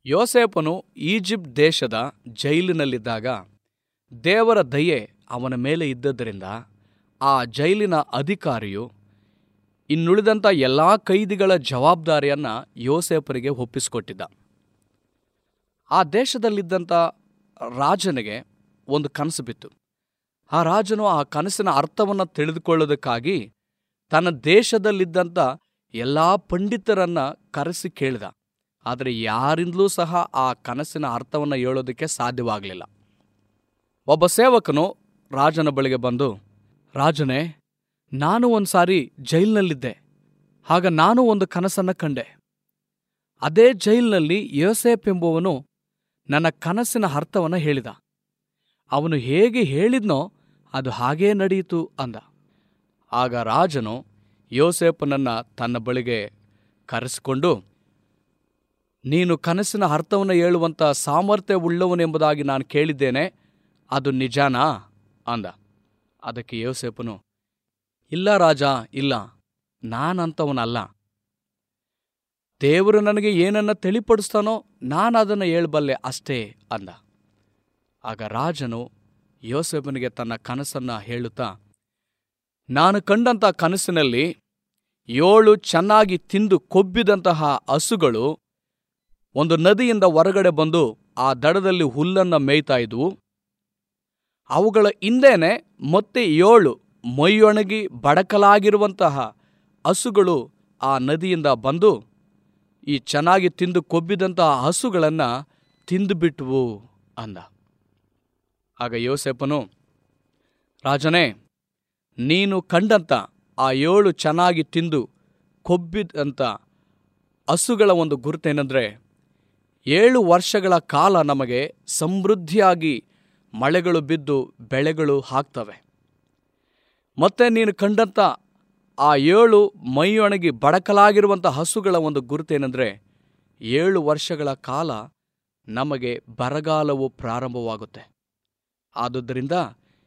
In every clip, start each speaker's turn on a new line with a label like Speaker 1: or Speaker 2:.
Speaker 1: ಯೋಸೇಪನು Egypt ದೇಶದ ಜೈಲಿನಲ್ಲಿದ್ದಾಗ ದೇವರ ದಯೆ ಅವನ ಮೇಲೆ ಇದ್ದದ್ದರಿಂದ ಆ ಜೈಲಿನ ಅಧಿಕಾರಿಯು ಇನ್ನುಳಿದಂಥ ಎಲ್ಲ ಕೈದಿಗಳ ಜವಾಬ್ದಾರಿಯನ್ನು ಯೋಸೇಪರಿಗೆ ಒಪ್ಪಿಸಿಕೊಟ್ಟಿದ್ದ ಆ ದೇಶದಲ್ಲಿದ್ದಂಥ ರಾಜನಿಗೆ ಒಂದು ಕನಸು ಬಿತ್ತು ಆ ರಾಜನು ಆ ಕನಸಿನ ಅರ್ಥವನ್ನು ತಿಳಿದುಕೊಳ್ಳೋದಕ್ಕಾಗಿ ತನ್ನ ದೇಶದಲ್ಲಿದ್ದಂಥ ಎಲ್ಲ ಪಂಡಿತರನ್ನ ಕರೆಸಿ ಕೇಳಿದ ಆದರೆ ಯಾರಿಂದಲೂ ಸಹ ಆ ಕನಸಿನ ಅರ್ಥವನ್ನು ಹೇಳೋದಕ್ಕೆ ಸಾಧ್ಯವಾಗಲಿಲ್ಲ ಒಬ್ಬ ಸೇವಕನು ರಾಜನ ಬಳಿಗೆ ಬಂದು ರಾಜನೇ ನಾನು ಒಂದು ಸಾರಿ ಜೈಲಿನಲ್ಲಿದ್ದೆ ಆಗ ನಾನು ಒಂದು ಕನಸನ್ನು ಕಂಡೆ ಅದೇ ಜೈಲಿನಲ್ಲಿ ಯೋಸೇಪ್ ಎಂಬುವನು ನನ್ನ ಕನಸಿನ ಅರ್ಥವನ್ನು ಹೇಳಿದ ಅವನು ಹೇಗೆ ಹೇಳಿದ್ನೋ ಅದು ಹಾಗೇ ನಡೆಯಿತು ಅಂದ ಆಗ ರಾಜನು ಯೋಸೇಪನನ್ನ ತನ್ನ ಬಳಿಗೆ ಕರೆಸಿಕೊಂಡು ನೀನು ಕನಸಿನ ಅರ್ಥವನ್ನು ಹೇಳುವಂಥ ಸಾಮರ್ಥ್ಯವುಳ್ಳವನೆಂಬುದಾಗಿ ನಾನು ಕೇಳಿದ್ದೇನೆ ಅದು ನಿಜಾನಾ ಅಂದ ಅದಕ್ಕೆ ಯೋಸೇಪನು ಇಲ್ಲ ರಾಜ ಇಲ್ಲ ನಾನಂತವನಲ್ಲ ದೇವರು ನನಗೆ ಏನನ್ನ ತಿಳಿಪಡಿಸ್ತಾನೋ ನಾನು ಅದನ್ನು ಹೇಳಬಲ್ಲೆ ಅಷ್ಟೇ ಅಂದ ಆಗ ರಾಜನು ಯೋಸೇಫನಿಗೆ ತನ್ನ ಕನಸನ್ನ ಹೇಳುತ್ತಾ ನಾನು ಕಂಡಂಥ ಕನಸಿನಲ್ಲಿ ಏಳು ಚೆನ್ನಾಗಿ ತಿಂದು ಕೊಬ್ಬಿದಂತಹ ಹಸುಗಳು ಒಂದು ನದಿಯಿಂದ ಹೊರಗಡೆ ಬಂದು ಆ ದಡದಲ್ಲಿ ಹುಲ್ಲನ್ನು ಮೇಯ್ತಾ ಇದ್ವು ಅವುಗಳ ಹಿಂದೆನೆ ಮತ್ತೆ ಏಳು ಮೈಯೊಣಗಿ ಬಡಕಲಾಗಿರುವಂತಹ ಹಸುಗಳು ಆ ನದಿಯಿಂದ ಬಂದು ಈ ಚೆನ್ನಾಗಿ ತಿಂದು ಕೊಬ್ಬಿದಂತಹ ಹಸುಗಳನ್ನು ತಿಂದುಬಿಟ್ವು ಅಂದ ಆಗ ಯೋಸೆಫನು ರಾಜನೇ ನೀನು ಕಂಡಂತ ಆ ಏಳು ಚೆನ್ನಾಗಿ ತಿಂದು ಕೊಬ್ಬಿದಂಥ ಹಸುಗಳ ಒಂದು ಗುರುತೇನೆಂದರೆ ಏಳು ವರ್ಷಗಳ ಕಾಲ ನಮಗೆ ಸಮೃದ್ಧಿಯಾಗಿ ಮಳೆಗಳು ಬಿದ್ದು ಬೆಳೆಗಳು ಹಾಕ್ತವೆ ಮತ್ತೆ ನೀನು ಕಂಡಂಥ ಆ ಏಳು ಮೈಯೊಣಗಿ ಬಡಕಲಾಗಿರುವಂಥ ಹಸುಗಳ ಒಂದು ಗುರುತೇನೆಂದರೆ ಏಳು ವರ್ಷಗಳ ಕಾಲ ನಮಗೆ ಬರಗಾಲವು ಪ್ರಾರಂಭವಾಗುತ್ತೆ ಆದುದರಿಂದ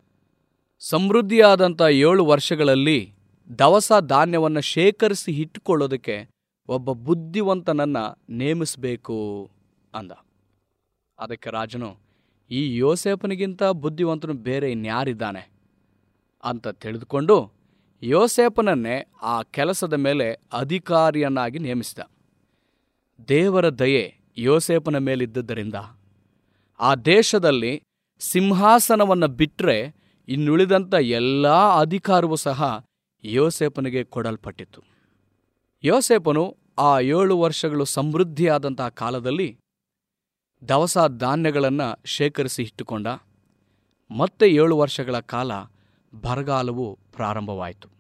Speaker 1: ಸಮೃದ್ಧಿಯಾದಂಥ ಏಳು ವರ್ಷಗಳಲ್ಲಿ ದವಸ ಧಾನ್ಯವನ್ನು ಶೇಖರಿಸಿ ಇಟ್ಟುಕೊಳ್ಳೋದಕ್ಕೆ ಒಬ್ಬ ಬುದ್ಧಿವಂತನನ್ನು ನೇಮಿಸಬೇಕು ಅಂದ ಅದಕ್ಕೆ ರಾಜನು ಈ ಯೋಸೇಪನಿಗಿಂತ ಬುದ್ಧಿವಂತನು ಬೇರೆ ಇನ್ಯಾರಿದ್ದಾನೆ ಅಂತ ತಿಳಿದುಕೊಂಡು ಯೋಸೇಪನನ್ನೇ ಆ ಕೆಲಸದ ಮೇಲೆ ಅಧಿಕಾರಿಯನ್ನಾಗಿ ನೇಮಿಸಿದ ದೇವರ ದಯೆ ಯೋಸೇಪನ ಮೇಲಿದ್ದುದರಿಂದ ಆ ದೇಶದಲ್ಲಿ ಸಿಂಹಾಸನವನ್ನು ಬಿಟ್ಟರೆ ಇನ್ನುಳಿದಂಥ ಎಲ್ಲ ಅಧಿಕಾರವೂ ಸಹ ಯೋಸೇಪನಿಗೆ ಕೊಡಲ್ಪಟ್ಟಿತ್ತು ಯೋಸೇಪನು ಆ ಏಳು ವರ್ಷಗಳು ಸಮೃದ್ಧಿಯಾದಂತಹ ಕಾಲದಲ್ಲಿ ದವಸ ಧಾನ್ಯಗಳನ್ನು ಶೇಖರಿಸಿ ಇಟ್ಟುಕೊಂಡ ಮತ್ತೆ ಏಳು ವರ್ಷಗಳ ಕಾಲ ಬರಗಾಲವು ಪ್ರಾರಂಭವಾಯಿತು